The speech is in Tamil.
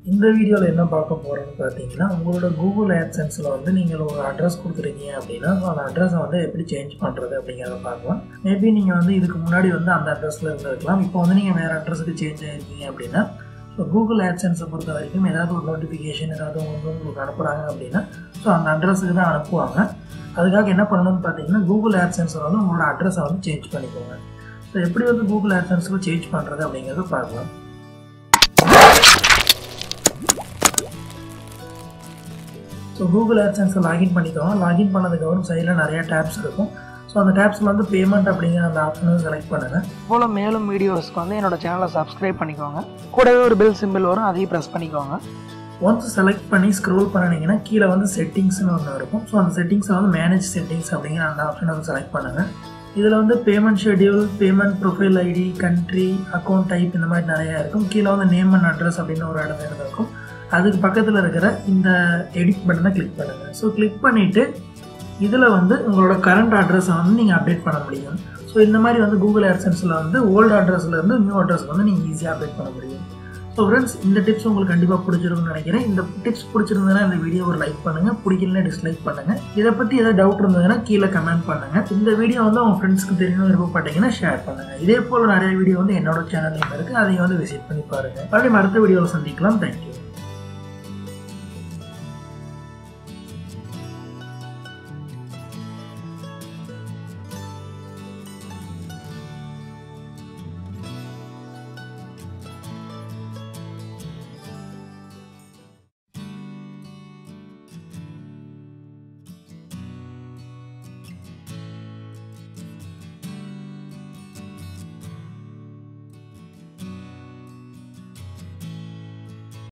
இந்த வீடியோவில் என்ன பார்க்க போகிறோம்னு பார்த்தீங்கன்னா உங்களோட கூகுள் ஆட்சன்ஸில் வந்து நீங்கள் ஒரு அட்ரஸ் கொடுத்துருக்கீங்க அப்படின்னா ஸோ அந்த அட்ரஸை வந்து எப்படி சேஞ்ச் பண்ணுறது அப்படிங்கிறத பார்க்கலாம் மேபி நீங்கள் வந்து இதுக்கு முன்னாடி வந்து அந்த அட்ரஸில் இருந்திருக்கலாம் இப்போ வந்து நீங்கள் வேறு அட்ரஸுக்கு சேஞ்ச் ஆகிருக்கீங்க அப்படின்னா ஸோ கூகுள் ஆட்சன்ஸை பொறுத்த வரைக்கும் ஏதாவது ஒரு நோட்டிஃபிகேஷன் ஏதாவது வந்து உங்களுக்கு அனுப்புகிறாங்க அப்படின்னா ஸோ அந்த அட்ரஸுக்கு தான் அனுப்புவாங்க அதுக்காக என்ன பண்ணணும்னு பார்த்தீங்கன்னா கூகுள் ஆட்சன்ஸில் வந்து உங்களோட அட்ரஸை வந்து சேஞ்ச் பண்ணிக்கோங்க ஸோ எப்படி வந்து கூகுள் ஆட்சன்ஸில் சேஞ்ச் பண்ணுறது அப்படிங்கிறத பார்க்கலாம் ஸோ கூகுள் ஆட்சன்ஸை லாகின் பண்ணிக்கோங்க லாகின் பண்ணதுக்கப்புறம் சைடில் நிறைய டேப்ஸ் இருக்கும் ஸோ அந்த டேப்ஸில் வந்து பேமெண்ட் அப்படிங்கிற அந்த ஆப்ஷனை செலக்ட் பண்ணுங்கள் போல் மேலும் வீடியோஸ்க்கு வந்து என்னோட சேனலை சப்ஸ்கிரைப் பண்ணிக்கோங்க கூடவே ஒரு பெல் சிம்பிள் வரும் அதையும் ப்ரெஸ் பண்ணிக்கோங்க ஒன்ஸ் செலக்ட் பண்ணி ஸ்க்ரோல் பண்ணினீங்கன்னா கீழே வந்து செட்டிங்ஸ்னு ஒன்று இருக்கும் ஸோ அந்த செட்டிங்ஸை வந்து மேனேஜ் செட்டிங்ஸ் அப்படிங்கிற அந்த ஆப்ஷனை வந்து செலக்ட் பண்ணுங்கள் இதில் வந்து payment schedule payment profile ID country account type இந்த மாதிரி நிறையா இருக்கும் கீழே வந்து நேம் அண்ட் அட்ரஸ் அப்படின்னு ஒரு இடம் இருக்கும் அதுக்கு பக்கத்தில் இருக்கிற இந்த எடிட் பட்டனை கிளிக் பண்ணுங்கள் ஸோ கிளிக் பண்ணிவிட்டு இதில் வந்து உங்களோட கரண்ட் அட்ரஸை வந்து நீங்கள் அப்டேட் பண்ண முடியும் ஸோ இந்த மாதிரி வந்து கூகுள் ஏர்சென்ஸில் வந்து ஓல்டு அட்ரஸ்லேருந்து நியூ அட்ரஸ் வந்து நீங்கள் ஈஸியாக அப்டேட் பண்ண முடியும் ஸோ ஃப்ரெண்ட்ஸ் இந்த டிப்ஸ் உங்களுக்கு கண்டிப்பாக பிடிச்சிருக்கும்னு நினைக்கிறேன் இந்த டிப்ஸ் பிடிச்சிருந்ததுன்னா இந்த வீடியோ ஒரு லைக் பண்ணுங்கள் பிடிக்கலன்னா டிஸ்லைக் பண்ணுங்கள் இதை பற்றி ஏதாவது டவுட் இருந்ததுன்னா கீழே கமெண்ட் பண்ணுங்கள் இந்த வீடியோ வந்து உங்கள் ஃப்ரெண்ட்ஸ்க்கு தெரியணும் விருப்பப்பட்டீங்கன்னா ஷேர் பண்ணுங்கள் இதே போல் நிறைய வீடியோ வந்து என்னோட சேனல்லையும் இருக்குது அதையும் வந்து விசிட் பண்ணி பாருங்கள் மறுபடியும் அடுத்த வீடியோவில் சந்திக்கலாம் தேங்க்யூ